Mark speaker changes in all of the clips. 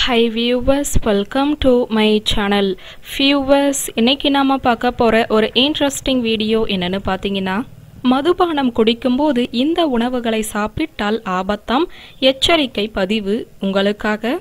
Speaker 1: high viewers welcome to my channel viewers இன்னைக்கு நாம பார்க்க போற ஒரு இன்ட்ரெஸ்டிங் வீடியோ என்னன்னு பார்த்தீங்கன்னா மதுபானம் குடிக்கும்போது இந்த உணவுகளை சாப்பிட்டால் ஆபத்தாம் எச்சரிக்கை பதிவு உங்களுக்காக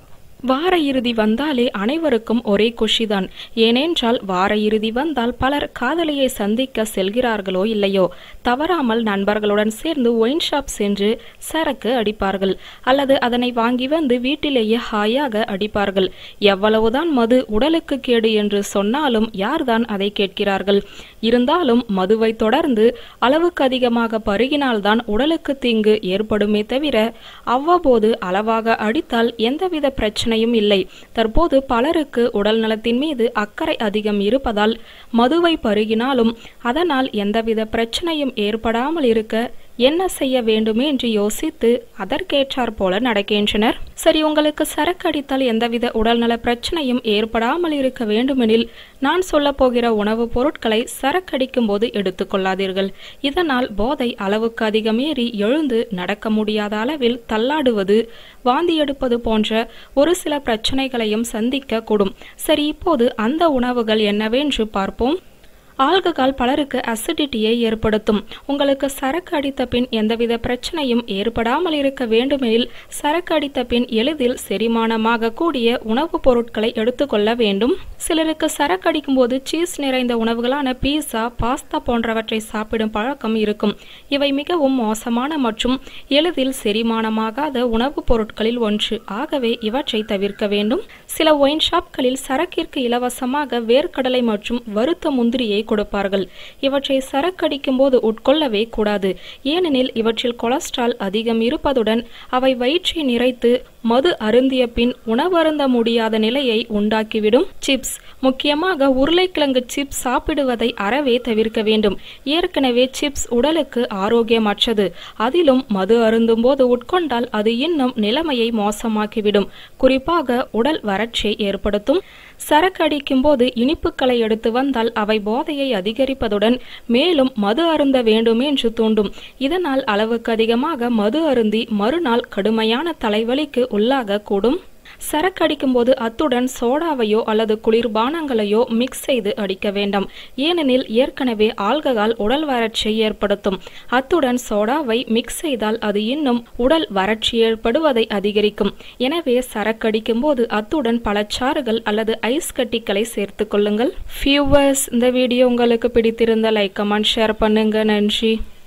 Speaker 1: வார இறுதி வந்தாலே அனைவருக்கும் ஒரே குஷிதான் ஏனென்றால் வார இறுதி வந்தால் பலர் காதலியை சந்திக்க செல்கிறார்களோ இல்லையோ தவறாமல் நண்பர்களுடன் சேர்ந்து ஒயின் ஷாப் சென்று சரக்கு அடிப்பார்கள் அல்லது அதனை வாங்கி வந்து வீட்டிலேயே ஹாயாக அடிப்பார்கள் எவ்வளவுதான் மது உடலுக்கு கேடு என்று சொன்னாலும் யார்தான் அதை கேட்கிறார்கள் இருந்தாலும் மதுவை தொடர்ந்து அளவுக்கு அதிகமாக பருகினால்தான் உடலுக்கு தீங்கு ஏற்படுமே தவிர அவ்வப்போது அளவாக அடித்தால் எந்தவித பிரச்சனை பிரச்சனையும் இல்லை தற்போது பலருக்கு உடல் நலத்தின் மீது அக்கறை அதிகம் இருப்பதால் மதுவை பருகினாலும் அதனால் எந்தவித பிரச்சனையும் ஏற்படாமல் இருக்க என்ன செய்ய வேண்டுமே என்று யோசித்து அதற்கேற்றார் போல நடக்கின்றனர் சரி உங்களுக்கு சரக்கு அடித்தால் எந்தவித உடல்நல பிரச்சனையும் ஏற்படாமல் இருக்க வேண்டுமெனில் நான் சொல்ல போகிற உணவுப் பொருட்களை சரக்கடிக்கும் போது எடுத்துக்கொள்ளாதீர்கள் இதனால் போதை அளவுக்கு அதிகமேறி எழுந்து நடக்க முடியாத அளவில் தள்ளாடுவது வாந்தி எடுப்பது போன்ற ஒரு சில பிரச்சனைகளையும் சந்திக்க கூடும் சரி இப்போது அந்த உணவுகள் என்னவென்று பார்ப்போம் ஆல்கஹால் பலருக்கு அசிடிட்டியை ஏற்படுத்தும் உங்களுக்கு சரக்கு அடித்த பின் எந்தவித பிரச்சனையும் ஏற்படாமல் இருக்க வேண்டுமெனில் சரக்கு அடித்த பின் எளிதில் செரிமானமாக கூடிய உணவுப் பொருட்களை எடுத்துக்கொள்ள வேண்டும் சிலருக்கு சரக்கு அடிக்கும் போது சீஸ் நிறைந்த உணவுகளான பீஸா பாஸ்தா போன்றவற்றை சாப்பிடும் பழக்கம் இருக்கும் இவை மிகவும் மோசமான மற்றும் எளிதில் செரிமானமாகாத உணவுப் பொருட்களில் ஒன்று ஆகவே இவற்றை தவிர்க்க வேண்டும் சில ஒயின் ஷாப்களில் சரக்கிற்கு இலவசமாக வேர்க்கடலை மற்றும் வறுத்த முந்திரியை கொடுப்பார்கள் இவற்றை சரக்கடிக்கும் போது உட்கொள்ளவே கூடாது ஏனெனில் இவற்றில் கொலஸ்ட்ரால் அதிகம் இருப்பதுடன் அவை வயிற்றை நிறைத்து மது அருந்திய பின் உணவருந்த முடியாத நிலையை உண்டாக்கிவிடும் சிப்ஸ் முக்கியமாக உருளைக்கிழங்கு சிப்ஸ் சாப்பிடுவதை அறவே தவிர்க்க வேண்டும் ஏற்கனவே சிப்ஸ் உடலுக்கு ஆரோக்கியமற்றது அதிலும் மது அருந்தும் போது உட்கொண்டால் அது இன்னும் நிலைமையை மோசமாக்கிவிடும் குறிப்பாக உடல் வறட்சியை ஏற்படுத்தும் சரக்கு அடிக்கும் போது இனிப்புகளை எடுத்து வந்தால் அவை போதையை அதிகரிப்பதுடன் மேலும் மது அருந்த வேண்டும் என்று தூண்டும் இதனால் அளவுக்கு அதிகமாக மது அருந்தி மறுநாள் கடுமையான தலைவலிக்கு உள்ளாக கூடும் சரக்கு அடிக்கும் போது அத்துடன் சோடாவையோ அல்லது குளிர்பானங்களையோ மிக்ஸ் செய்து அடிக்க வேண்டாம் ஏனெனில் ஏற்கனவே ஆல்கஹால் உடல் வறட்சியை ஏற்படுத்தும் அத்துடன் சோடாவை மிக்ஸ் செய்தால் அது இன்னும் உடல் வறட்சி ஏற்படுவதை அதிகரிக்கும் எனவே சரக்கு அடிக்கும் போது அத்துடன் பழச்சாறுகள் அல்லது ஐஸ் கட்டிகளை சேர்த்து கொள்ளுங்கள் ஃபியூவர்ஸ் இந்த வீடியோ உங்களுக்கு பிடித்திருந்த லைக் கமெண்ட் ஷேர் பண்ணுங்க நன்றி